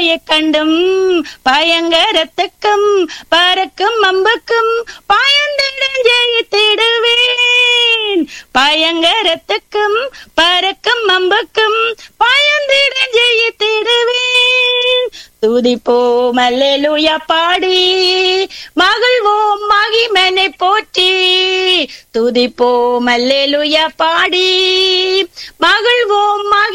வல்லமையை கண்டும் பயங்கரத்துக்கும் பறக்கும் அம்புக்கும் பயந்திடம் ஜெயித்திடுவேன் பயங்கரத்துக்கும் பறக்கும் அம்புக்கும் பயந்திடம் ஜெயித்திடுவேன் துதிப்போம் அல்லேலூயா பாடி மகிழ்வோம் மகிமனை போற்றி துதிப்போம் அல்லேலூயா பாடி மகிழ்வோம் மகி